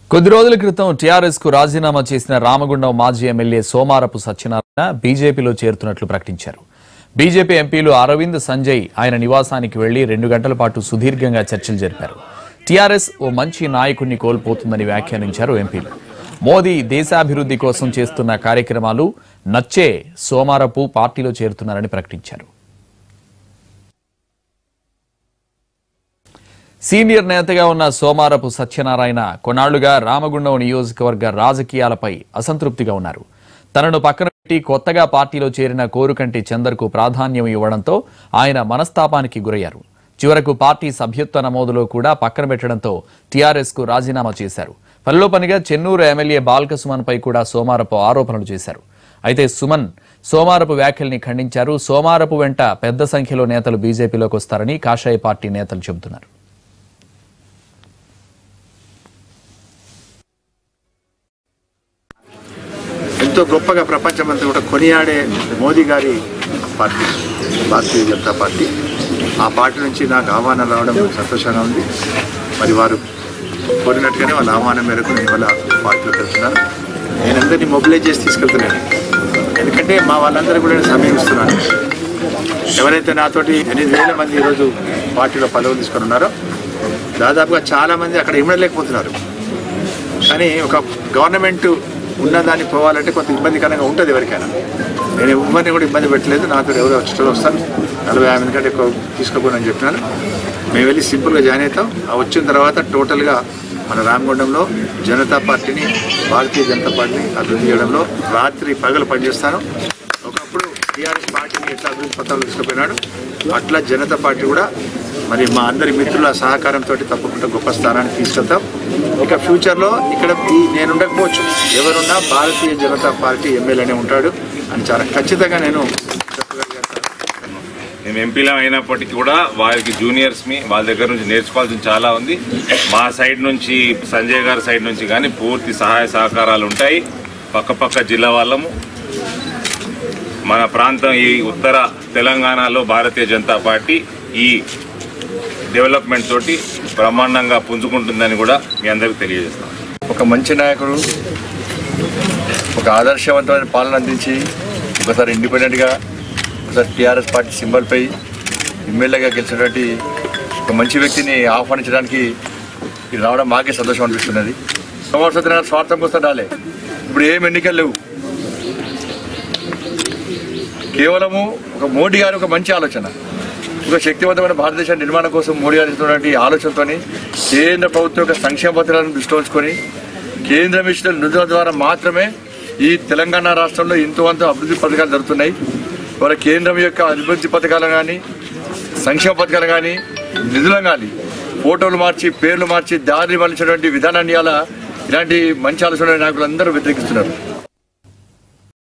కొద్ది రోజుల క్రితం టీఆర్ఎస్ కు రాజీనామా చేసిన రామగుండం మాజీ ఎమ్మెల్యే సోమారపు సత్యనారాయణ బీజేపీలో చేరుతున్నట్లు ప్రకటించారు బీజేపీ ఎంపీలు అరవింద్ సంజయ్ ఆయన నివాసానికి వెళ్లి రెండు గంటల పాటు సుదీర్ఘంగా చర్చలు జరిపారు టీఆర్ఎస్ ఓ మంచి నాయకుడిని కోల్పోతుందని వ్యాఖ్యానించారు ఎంపీలు మోదీ దేశాభివృద్ధి కోసం చేస్తున్న కార్యక్రమాలు నచ్చే సోమారపు పార్టీలో చేరుతున్నారని ప్రకటించారు సీనియర్ నేతగా ఉన్న సోమారపు సత్యనారాయణ కొన్నాళ్లుగా రామగుండం నియోజకవర్గ రాజకీయాలపై అసంతృప్తిగా ఉన్నారు తనను పక్కన పెట్టి కొత్తగా పార్టీలో చేరిన కోరుకంటి చందర్కు ప్రాధాన్యం ఇవ్వడంతో ఆయన మనస్తాపానికి గురయ్యారు చివరకు పార్టీ సభ్యత్వ నమోదులో కూడా పక్కన పెట్టడంతో టీఆర్ఎస్ కు రాజీనామా చేశారు పనిలో పనిగా చెన్నూరు ఎమ్మెల్యే బాల్క సుమన్ పై కూడా సోమారపు ఆరోపణలు చేశారు అయితే సుమన్ సోమారపు వ్యాఖ్యల్ని ఖండించారు సోమారపు వెంట పెద్ద సంఖ్యలో నేతలు బీజేపీలోకి వస్తారని కాషాయ పార్టీ నేతలు చెబుతున్నారు ఎంతో గొప్పగా ప్రపంచమంతా కూడా కొనియాడే మోదీ గారి పార్టీ భారతీయ జనతా పార్టీ ఆ పార్టీ నుంచి నాకు ఆహ్వానం రావడం సంతోషంగా ఉంది మరి వారు కోరినట్టుగానే వాళ్ళ ఆహ్వానం మేరకు నేను ఇవాళ పార్టీలోకి వెళ్తున్నాను నేను అందరినీ మొబిలైజ్ చేసి తీసుకెళ్తున్నాను ఎందుకంటే మా వాళ్ళందరూ కూడా నేను సమయం ఇస్తున్నాను ఎవరైతే నాతోటి ఎనిమిది వేల మంది ఈరోజు పార్టీలో పదవులు తీసుకొని ఉన్నారో దాదాపుగా చాలామంది అక్కడ ఇమ్మడలేకపోతున్నారు కానీ ఒక గవర్నమెంట్ ఉన్నదాన్ని పోవాలంటే కొంత ఇబ్బందికరంగా ఉంటుంది ఎవరికైనా నేను ఎవరిని కూడా ఇబ్బంది పెట్టలేదు నాతో ఎవరో వచ్చేటోళ్ళు వస్తాను నలభై యాభై కంటే ఎక్కువ తీసుకోకూడదని చెప్పినాను మేము వెళ్ళి సింపుల్గా జాయిన్ అవుతాం ఆ వచ్చిన తర్వాత టోటల్గా మన రామగుండంలో జనతా పార్టీని భారతీయ జనతా పార్టీని అభివృద్ధి చేయడంలో రాత్రి పగలు పనిచేస్తాను ఒకప్పుడు టీఆర్ఎస్ పార్టీని ఎట్లా అభివృద్ధి పథకాలు తీసుకుపోయినాడు అట్లా జనతా పార్టీ కూడా మరి మా అందరి మిత్రుల సహకారంతో తప్పకుండా గొప్ప స్థానాన్ని తీసుకెళ్తాం ఇక ఫ్యూచర్లో ఇక్కడ ఈ నేను ఉండకపోవచ్చు ఎవరున్నా భారతీయ జనతా పార్టీ ఎమ్మెల్యేనే ఉంటాడు అని చాలా ఖచ్చితంగా నేను చెప్పగలిగాను మేము ఎంపీలం అయినప్పటికీ కూడా వారికి జూనియర్స్ మీ వాళ్ళ దగ్గర నుంచి నేర్చుకోవాల్సింది చాలా ఉంది మా సైడ్ నుంచి సంజయ్ గారి సైడ్ నుంచి కానీ పూర్తి సహాయ సహకారాలు ఉంటాయి పక్క పక్క జిల్లా వాళ్ళము మన ప్రాంతం ఈ ఉత్తర తెలంగాణలో భారతీయ జనతా పార్టీ ఈ డెవలప్మెంట్ తోటి బ్రహ్మాండంగా పుంజుకుంటుందని కూడా మీ అందరికీ తెలియజేస్తాం ఒక మంచి నాయకుడు ఒక ఆదర్శవంతమైన పాలన అందించి ఒకసారి ఇండిపెండెంట్గా ఒకసారి టీఆర్ఎస్ పార్టీ సింబల్పై ఎమ్మెల్యేగా గెలిచినటువంటి ఒక మంచి వ్యక్తిని ఆహ్వానించడానికి ఇది రావడం మాకే సంతోషం అనిపిస్తున్నది సోమవారం సత్యనారాయణ స్వార్థం కోసం రాలే ఇప్పుడు ఏం ఎన్నికలు లేవు కేవలము ఒక మోడీ గారి ఒక మంచి ఆలోచన ఒక శక్తివంతమైన భారతదేశ నిర్మాణం కోసం మోడీ గారు ఇస్తున్నటువంటి ఆలోచనతో కేంద్ర ప్రభుత్వం యొక్క సంక్షేమ పత్రాలను దృష్టిలో ఉంచుకొని కేంద్రం ఇచ్చిన నిధుల ద్వారా మాత్రమే ఈ తెలంగాణ రాష్ట్రంలో ఎంతో అంత అభివృద్ధి పథకాలు జరుగుతున్నాయి ఇవాళ కేంద్రం యొక్క అభివృద్ధి పథకాలు కానీ సంక్షేమ పథకాలు కానీ నిధులు కానీ ఫోటోలు మార్చి పేర్లు మార్చి దారి మలిచినటువంటి విధానాన్ని అలా ఇలాంటి మంచి ఆలోచన నాయకులందరూ వ్యతిరేకిస్తున్నారు